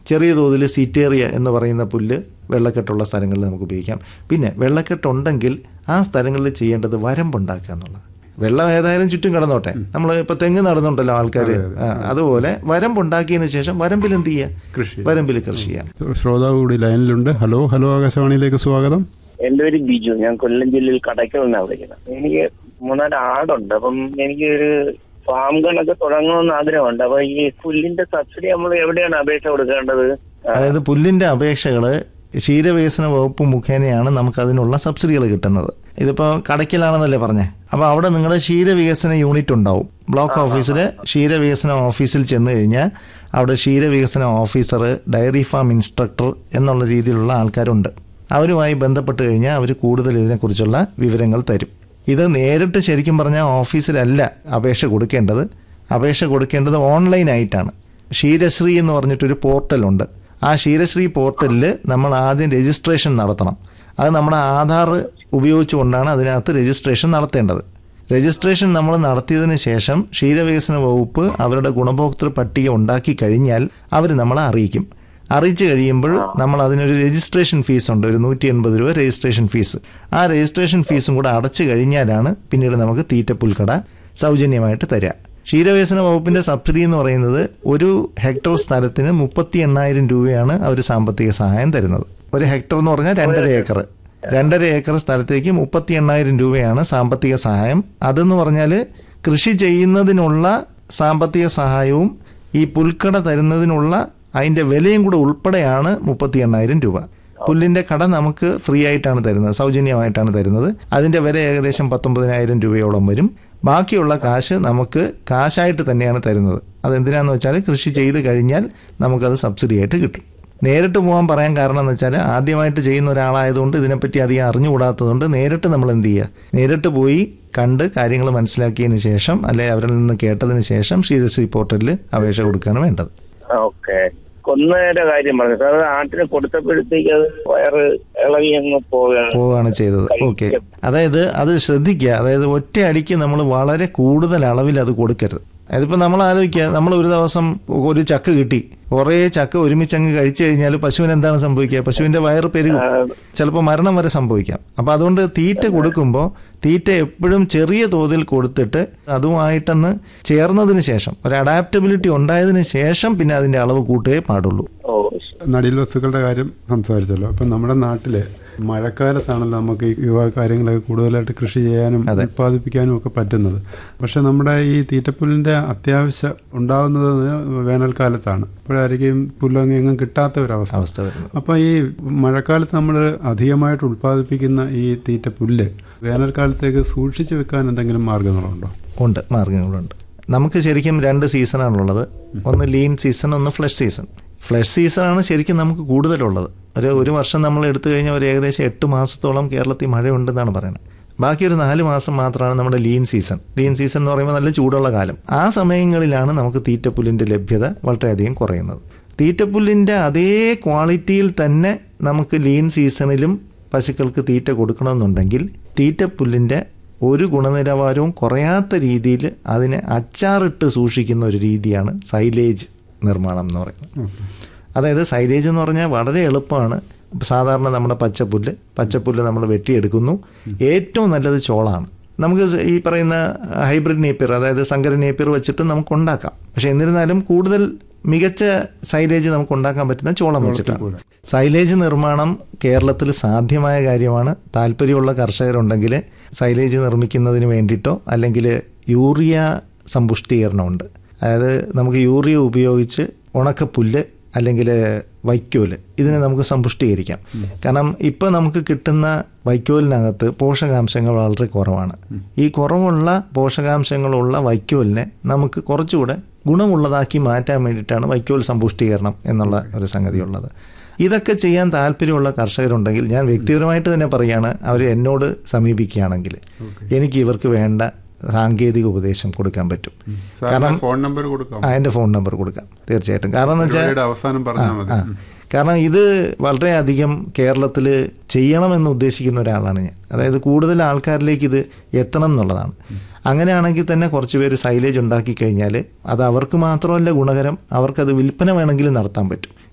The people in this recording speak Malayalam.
ചെറിയ തോതിൽ സീറ്റേറിയ എന്ന് പറയുന്ന പുല്ല് വെള്ളക്കെട്ടുള്ള സ്ഥലങ്ങളിൽ നമുക്ക് ഉപയോഗിക്കാം പിന്നെ വെള്ളക്കെട്ടുണ്ടെങ്കിൽ ആ സ്ഥലങ്ങളിൽ ചെയ്യേണ്ടത് വരമ്പുണ്ടാക്കുക എന്നുള്ളത് വെള്ളം ഏതായാലും ചുറ്റും കിടന്നോട്ടെ നമ്മൾ ഇപ്പോൾ തെങ്ങ് നടന്നുണ്ടല്ലോ ആൾക്കാർ അതുപോലെ വരമ്പുണ്ടാക്കിയതിന് ശേഷം വരമ്പിൽ എന്ത് കൃഷി. ചെയ്യുക വരമ്പിൽ കൃഷി ചെയ്യാം ശ്രോതാവ് കൂടി ലൈനിലുണ്ട് ഹലോ ഹലോ ആകാശവാണിയിലേക്ക് സ്വാഗതം എന്റെ പേര് ബിജു ഞാൻ കൊല്ലം ജില്ലയിൽ കടയ്ക്കൽ നിന്നാണ് വിളിക്കുന്നത് എനിക്ക് മൂന്നാല് ആടുണ്ട് അപ്പം എനിക്ക് ഒരു ഫാം കണക്ക് തുടങ്ങണമെന്ന് ആഗ്രഹമുണ്ട് അപ്പൊ ഈ പുല്ലിന്റെ സബ്സിഡി നമ്മൾ എവിടെയാണ് അപേക്ഷ കൊടുക്കേണ്ടത് അതായത് പുല്ലിൻ്റെ അപേക്ഷകൾ ക്ഷീരവികസന വകുപ്പ് മുഖേനയാണ് നമുക്ക് അതിനുള്ള സബ്സിഡികൾ കിട്ടുന്നത് ഇതിപ്പോൾ കടയ്ക്കലാണെന്നല്ലേ പറഞ്ഞേ അപ്പോൾ അവിടെ നിങ്ങളുടെ ക്ഷീരവികസന യൂണിറ്റ് ഉണ്ടാവും ബ്ലോക്ക് ഓഫീസിൽ ക്ഷീരവികസന ഓഫീസിൽ ചെന്ന് കഴിഞ്ഞാൽ അവിടെ ക്ഷീരവികസന ഓഫീസർ ഡയറി ഫാം ഇൻസ്ട്രക്ടർ എന്നുള്ള രീതിയിലുള്ള ആൾക്കാരുണ്ട് അവരുമായി ബന്ധപ്പെട്ട് കഴിഞ്ഞാൽ അവർ കൂടുതൽ ഇതിനെക്കുറിച്ചുള്ള വിവരങ്ങൾ തരും ഇത് നേരിട്ട് ശരിക്കും പറഞ്ഞാൽ ഓഫീസിലല്ല അപേക്ഷ കൊടുക്കേണ്ടത് അപേക്ഷ കൊടുക്കേണ്ടത് ഓൺലൈനായിട്ടാണ് ക്ഷീരശ്രീ എന്ന് പറഞ്ഞിട്ടൊരു പോർട്ടലുണ്ട് ആ ക്ഷീരശ്രീ പോർട്ടലിൽ നമ്മൾ ആദ്യം രജിസ്ട്രേഷൻ നടത്തണം അത് നമ്മുടെ ആധാർ ഉപയോഗിച്ചുകൊണ്ടാണ് അതിനകത്ത് രജിസ്ട്രേഷൻ നടത്തേണ്ടത് രജിസ്ട്രേഷൻ നമ്മൾ നടത്തിയതിന് ശേഷം ക്ഷീരവികസന വകുപ്പ് അവരുടെ ഗുണഭോക്തൃ പട്ടിക ഉണ്ടാക്കി കഴിഞ്ഞാൽ അവർ നമ്മളെ അറിയിക്കും അറിയിച്ചു കഴിയുമ്പോൾ നമ്മൾ അതിനൊരു രജിസ്ട്രേഷൻ ഫീസ് ഉണ്ട് ഒരു നൂറ്റി എൺപത് രൂപ രജിസ്ട്രേഷൻ ഫീസ് ആ രജിസ്ട്രേഷൻ ഫീസും കൂടെ അടച്ചു കഴിഞ്ഞാലാണ് പിന്നീട് നമുക്ക് തീറ്റപ്പുൽക്കട സൗജന്യമായിട്ട് തരിക ക്ഷീരവികസന വകുപ്പിന്റെ സബ്സിഡി എന്ന് പറയുന്നത് ഒരു ഹെക്ടർ സ്ഥലത്തിന് മുപ്പത്തി എണ്ണായിരം രൂപയാണ് അവർ സാമ്പത്തിക സഹായം തരുന്നത് ഒരു ഹെക്ടർ എന്ന് പറഞ്ഞാൽ രണ്ടര ഏക്കർ രണ്ടര ഏക്കർ സ്ഥലത്തേക്ക് മുപ്പത്തി എണ്ണായിരം രൂപയാണ് സാമ്പത്തിക സഹായം അതെന്ന് പറഞ്ഞാൽ കൃഷി ചെയ്യുന്നതിനുള്ള സാമ്പത്തിക സഹായവും ഈ പുൽക്കട തരുന്നതിനുള്ള അതിന്റെ വിലയും കൂടെ ഉൾപ്പെടെയാണ് മുപ്പത്തി എണ്ണായിരം രൂപ പുല്ലിന്റെ കട നമുക്ക് ഫ്രീ ആയിട്ടാണ് തരുന്നത് സൗജന്യമായിട്ടാണ് തരുന്നത് അതിന്റെ വില ഏകദേശം പത്തൊമ്പതിനായിരം രൂപയോളം വരും ബാക്കിയുള്ള കാശ് നമുക്ക് കാശായിട്ട് തന്നെയാണ് തരുന്നത് അതെന്തിനാന്ന് വെച്ചാൽ കൃഷി ചെയ്ത് കഴിഞ്ഞാൽ നമുക്കത് സബ്സിഡി ആയിട്ട് കിട്ടും നേരിട്ട് പോകാൻ പറയാൻ കാരണം എന്ന് വെച്ചാൽ ആദ്യമായിട്ട് ചെയ്യുന്ന ഒരാളായതുകൊണ്ട് ഇതിനെപ്പറ്റി അധികം അറിഞ്ഞുകൂടാത്തതുകൊണ്ട് നേരിട്ട് നമ്മൾ എന്ത് ചെയ്യുക നേരിട്ട് പോയി കണ്ട് കാര്യങ്ങൾ മനസ്സിലാക്കിയതിന് ശേഷം അല്ലെ അവരിൽ നിന്ന് കേട്ടതിന് ശേഷം ക്ഷീരശ്രീ പോർട്ടലിൽ അപേക്ഷ കൊടുക്കുകയാണ് വേണ്ടത് ഓക്കെ കൊന്നയുടെ കാര്യം പറഞ്ഞു സാർ അത് ആട്ടിന് കൊടുത്തപ്പോഴത്തേക്ക് അത് വയറ് ഇളകി അങ്ങ് പോവുകയാണ് പോവുകയാണ് ചെയ്തത് ഓക്കെ അതായത് അത് ശ്രദ്ധിക്കുക അതായത് ഒറ്റ അടിക്ക് നമ്മൾ വളരെ കൂടുതൽ അളവിൽ അത് കൊടുക്കരുത് അതിപ്പോൾ നമ്മൾ ആലോചിക്കുക നമ്മൾ ഒരു ദിവസം ഒരു ചക്ക കിട്ടി കുറേ ചക്ക ഒരുമിച്ചങ്ങ് കഴിച്ചു കഴിഞ്ഞാൽ പശുവിന് എന്താണ് സംഭവിക്കുക പശുവിന്റെ വയറ് പെരുകും ചിലപ്പോൾ മരണം വരെ സംഭവിക്കാം അപ്പം അതുകൊണ്ട് തീറ്റ കൊടുക്കുമ്പോൾ തീറ്റ എപ്പോഴും ചെറിയ തോതിൽ കൊടുത്തിട്ട് അതുമായിട്ടൊന്ന് ചേർന്നതിന് ശേഷം ഒരു അഡാപ്റ്റബിലിറ്റി ഉണ്ടായതിന് ശേഷം പിന്നെ അതിന്റെ അളവ് കൂട്ടുകയേ പാടുള്ളൂ ഓ നടീൽ വസ്തുക്കളുടെ കാര്യം സംസാരിച്ചല്ലോ അപ്പം നമ്മുടെ നാട്ടില് മഴക്കാലത്താണല്ലോ നമുക്ക് ഈ യുവ കാര്യങ്ങളൊക്കെ കൂടുതലായിട്ട് കൃഷി ചെയ്യാനും ഉത്പാദിപ്പിക്കാനും ഒക്കെ പറ്റുന്നത് പക്ഷെ നമ്മുടെ ഈ തീറ്റപ്പുല്ലിന്റെ അത്യാവശ്യം ഉണ്ടാകുന്നത് വേനൽക്കാലത്താണ് അപ്പോഴായിരിക്കും പുല്ലങ്ങ് എങ്ങും കിട്ടാത്ത ഒരു അവസ്ഥ അവസ്ഥ വരുന്നത് അപ്പൊ ഈ മഴക്കാലത്ത് നമ്മൾ അധികമായിട്ട് ഉത്പാദിപ്പിക്കുന്ന ഈ തീറ്റ പുല്ല് വേനൽക്കാലത്തേക്ക് സൂക്ഷിച്ചു വെക്കാൻ എന്തെങ്കിലും മാർഗങ്ങളുണ്ടോ ഉണ്ട് മാർഗങ്ങളുണ്ട് നമുക്ക് ശരിക്കും രണ്ട് സീസണാണുള്ളത് ഒന്ന് ലീൻ സീസൺ ഒന്ന് ഫ്ലഷ് സീസൺ ഫ്ലഷ് സീസണാണ് ശരിക്കും നമുക്ക് കൂടുതലുള്ളത് ഒരു ഒരു വർഷം നമ്മൾ എടുത്തു കഴിഞ്ഞാൽ ഒരു ഏകദേശം എട്ട് മാസത്തോളം കേരളത്തിൽ മഴയുണ്ടെന്നാണ് പറയുന്നത് ബാക്കി ഒരു നാല് മാസം മാത്രമാണ് നമ്മുടെ ലീൻ സീസൺ ലീൻ സീസൺ എന്ന് പറയുമ്പോൾ നല്ല ചൂടുള്ള കാലം ആ സമയങ്ങളിലാണ് നമുക്ക് തീറ്റപ്പുല്ലിൻ്റെ ലഭ്യത വളരെയധികം കുറയുന്നത് തീറ്റപ്പുല്ലിൻ്റെ അതേ ക്വാളിറ്റിയിൽ തന്നെ നമുക്ക് ലീൻ സീസണിലും പശുക്കൾക്ക് തീറ്റ കൊടുക്കണമെന്നുണ്ടെങ്കിൽ തീറ്റപ്പുല്ലിൻ്റെ ഒരു ഗുണനിലവാരവും കുറയാത്ത രീതിയിൽ അതിനെ അച്ചാറിട്ട് സൂക്ഷിക്കുന്ന ഒരു രീതിയാണ് സൈലേജ് നിർമ്മാണം എന്ന് പറയുന്നത് അതായത് സൈലേജ് എന്ന് പറഞ്ഞാൽ വളരെ എളുപ്പമാണ് സാധാരണ നമ്മുടെ പച്ചപ്പുല്ല് പച്ചപ്പുല്ല് നമ്മൾ വെട്ടിയെടുക്കുന്നു ഏറ്റവും നല്ലത് ചോളാണ് നമുക്ക് ഈ പറയുന്ന ഹൈബ്രിഡ് നേപ്പിയർ അതായത് സങ്കര നേപ്പിയർ വെച്ചിട്ട് നമുക്ക് ഉണ്ടാക്കാം പക്ഷെ എന്നിരുന്നാലും കൂടുതൽ മികച്ച സൈലേജ് നമുക്ക് ഉണ്ടാക്കാൻ പറ്റുന്ന ചോളം വെച്ചിട്ടാണ് സൈലേജ് നിർമ്മാണം കേരളത്തിൽ സാധ്യമായ കാര്യമാണ് താല്പര്യമുള്ള കർഷകരുണ്ടെങ്കിൽ സൈലേജ് നിർമ്മിക്കുന്നതിന് വേണ്ടിയിട്ടോ അല്ലെങ്കിൽ യൂറിയ സമ്പുഷ്ടീകരണമുണ്ട് അതായത് നമുക്ക് യൂറിയ ഉപയോഗിച്ച് ഉണക്കപ്പുല്ല് അല്ലെങ്കിൽ വൈക്കോല് ഇതിനെ നമുക്ക് സമ്പുഷ്ടീകരിക്കാം കാരണം ഇപ്പോൾ നമുക്ക് കിട്ടുന്ന വൈക്കോലിനകത്ത് പോഷകാംശങ്ങൾ വളരെ കുറവാണ് ഈ കുറവുള്ള പോഷകാംശങ്ങളുള്ള വൈക്കോലിനെ നമുക്ക് കുറച്ചുകൂടെ ഗുണമുള്ളതാക്കി മാറ്റാൻ വേണ്ടിയിട്ടാണ് വൈക്കോൽ സമ്പുഷ്ടീകരണം എന്നുള്ള ഒരു സംഗതി ഉള്ളത് ഇതൊക്കെ ചെയ്യാൻ താല്പര്യമുള്ള കർഷകരുണ്ടെങ്കിൽ ഞാൻ വ്യക്തിപരമായിട്ട് തന്നെ പറയുകയാണ് അവർ എന്നോട് സമീപിക്കുകയാണെങ്കിൽ എനിക്ക് ഇവർക്ക് വേണ്ട സാങ്കേതിക ഉപദേശം കൊടുക്കാൻ പറ്റും സാറിന് ഫോൺ നമ്പർ കൊടുക്കാം ആ എൻ്റെ ഫോൺ നമ്പർ കൊടുക്കാം തീർച്ചയായിട്ടും കാരണം എന്ന് വെച്ചാൽ പരിപാടിയുടെ അവസാനം പറഞ്ഞാൽ മതി ആ കാരണം ഇത് വളരെയധികം കേരളത്തിൽ ചെയ്യണമെന്ന് ഉദ്ദേശിക്കുന്ന ഒരാളാണ് ഞാൻ അതായത് കൂടുതൽ ആൾക്കാരിലേക്ക് ഇത് എത്തണം എന്നുള്ളതാണ് അങ്ങനെയാണെങ്കിൽ തന്നെ കുറച്ച് പേര് സൈലേജ് ഉണ്ടാക്കി കഴിഞ്ഞാൽ അത് അവർക്ക് മാത്രമല്ല ഗുണകരം അവർക്കത് വിൽപ്പന വേണമെങ്കിലും നടത്താൻ പറ്റും